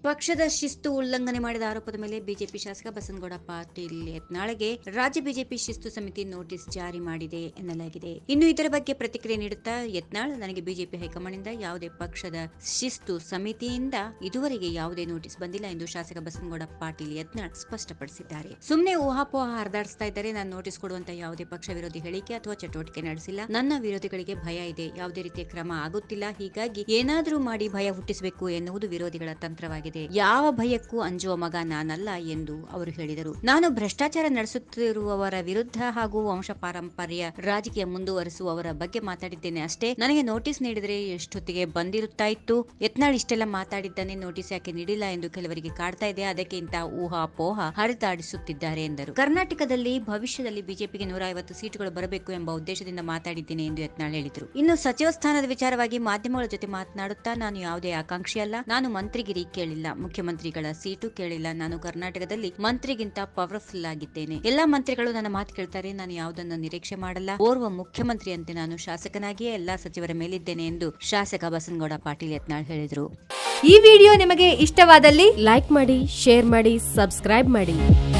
ಪಕ್ಷದ ಶಿಸ್ತು ಉಲ್ಲಂಘನೆ ಮಾಡಿದ ಆರೋಪದ ಮೇಲೆ ಬಿಜೆಪಿ ಶಾಸಕ ಬಸನಗೌಡ ಪಾಟೀಲ್ ಯತ್ನಾಳ್ಗೆ ರಾಜ್ಯ ಬಿಜೆಪಿ ಶಿಸ್ತು ಸಮಿತಿ ನೋಟಿಸ್ ಜಾರಿ ಮಾಡಿದೆ ಎನ್ನಲಾಗಿದೆ ಇನ್ನು ಇದರ ಬಗ್ಗೆ ಪ್ರತಿಕ್ರಿಯೆ ನೀಡುತ್ತಾ ಯತ್ನಾಳ್ ನನಗೆ ಬಿಜೆಪಿ ಹೈಕಮಾಂಡ್ನಿಂದ ಯಾವುದೇ ಪಕ್ಷದ ಶಿಸ್ತು ಸಮಿತಿಯಿಂದ ಇದುವರೆಗೆ ಯಾವುದೇ ನೋಟಿಸ್ ಬಂದಿಲ್ಲ ಎಂದು ಶಾಸಕ ಬಸನಗೌಡ ಪಾಟೀಲ್ ಯತ್ನಾಳ್ ಸ್ಪಷ್ಟಪಡಿಸಿದ್ದಾರೆ ಸುಮ್ಮನೆ ಊಹಾಪೋಹ ಹರಿದಾಡಿಸ್ತಾ ಇದ್ದಾರೆ ನಾನು ನೋಟಿಸ್ ಕೊಡುವಂತ ಯಾವುದೇ ಪಕ್ಷ ವಿರೋಧಿ ಹೇಳಿಕೆ ಅಥವಾ ಚಟುವಟಿಕೆ ನಡೆಸಿಲ್ಲ ನನ್ನ ವಿರೋಧಿಗಳಿಗೆ ಭಯ ಇದೆ ಯಾವುದೇ ರೀತಿಯ ಕ್ರಮ ಆಗುತ್ತಿಲ್ಲ ಹೀಗಾಗಿ ಏನಾದರೂ ಮಾಡಿ ಭಯ ಹುಟ್ಟಿಸಬೇಕು ಎನ್ನುವುದು ವಿರೋಧಿಗಳ ತಂತ್ರವಾಗಿದೆ ಯಾವ ಭಯಕ್ಕೂ ಅಂಜುವ ಮಗ ನಾನಲ್ಲ ಎಂದು ಅವರು ಹೇಳಿದರು ನಾನು ಭ್ರಷ್ಟಾಚಾರ ನಡೆಸುತ್ತಿರುವವರ ವಿರುದ್ಧ ಹಾಗೂ ವಂಶ ಪಾರಂಪರ್ಯ ರಾಜಕೀಯ ಮುಂದುವರಿಸುವವರ ಬಗ್ಗೆ ಮಾತಾಡಿದ್ದೇನೆ ಅಷ್ಟೇ ನನಗೆ ನೋಟಿಸ್ ನೀಡಿದರೆ ಎಷ್ಟೊತ್ತಿಗೆ ಬಂದಿರುತ್ತಾ ಇತ್ತು ಯತ್ನಾಳ್ ಇಷ್ಟೆಲ್ಲ ಮಾತಾಡಿದ್ದಾನೆ ನೋಟಿಸ್ ಯಾಕೆ ನೀಡಿಲ್ಲ ಎಂದು ಕೆಲವರಿಗೆ ಕಾಡ್ತಾ ಇದೆ ಅದಕ್ಕೆ ಇಂತಹ ಊಹಾಪೋಹ ಹರಿದಾಡಿಸುತ್ತಿದ್ದಾರೆ ಎಂದರು ಕರ್ನಾಟಕದಲ್ಲಿ ಭವಿಷ್ಯದಲ್ಲಿ ಬಿಜೆಪಿಗೆ ನೂರ ಐವತ್ತು ಸೀಟುಗಳು ಬರಬೇಕು ಎಂಬ ಉದ್ದೇಶದಿಂದ ಮಾತಾಡಿದ್ದೇನೆ ಎಂದು ಯತ್ನಾಳ್ ಹೇಳಿದರು ಇನ್ನು ಸಚಿವ ಸ್ಥಾನದ ವಿಚಾರವಾಗಿ ಮಾಧ್ಯಮಗಳ ಜೊತೆ ಮಾತನಾಡುತ್ತಾ ನಾನು ಯಾವುದೇ ಆಕಾಂಕ್ಷಿ ಅಲ್ಲ ನಾನು ಮಂತ್ರಿಗಿರಿ ಕೇಳಿಲ್ಲ ಮುಖ್ಯಮಂತ್ರಿಗಳ ಸೀಟು ಕೇಳಿಲ್ಲ ನಾನು ಕರ್ನಾಟಕದಲ್ಲಿ ಮಂತ್ರಿಗಿಂತ ಪವರ್ಫುಲ್ ಆಗಿದ್ದೇನೆ ಎಲ್ಲಾ ಮಂತ್ರಿಗಳು ನನ್ನ ಮಾತು ಕೇಳ್ತಾರೆ ನಾನು ಯಾವುದನ್ನು ನಿರೀಕ್ಷೆ ಮಾಡಲ್ಲ ಓರ್ವ ಮುಖ್ಯಮಂತ್ರಿಯಂತೆ ನಾನು ಶಾಸಕನಾಗಿಯೇ ಎಲ್ಲಾ ಸಚಿವರ ಮೇಲಿದ್ದೇನೆ ಎಂದು ಶಾಸಕ ಬಸನಗೌಡ ಪಾಟೀಲ್ ಯತ್ನಾಳ್ ಹೇಳಿದರು ಈ ವಿಡಿಯೋ ನಿಮಗೆ ಇಷ್ಟವಾದಲ್ಲಿ ಲೈಕ್ ಮಾಡಿ ಶೇರ್ ಮಾಡಿ ಸಬ್ಸ್ಕ್ರೈಬ್ ಮಾಡಿ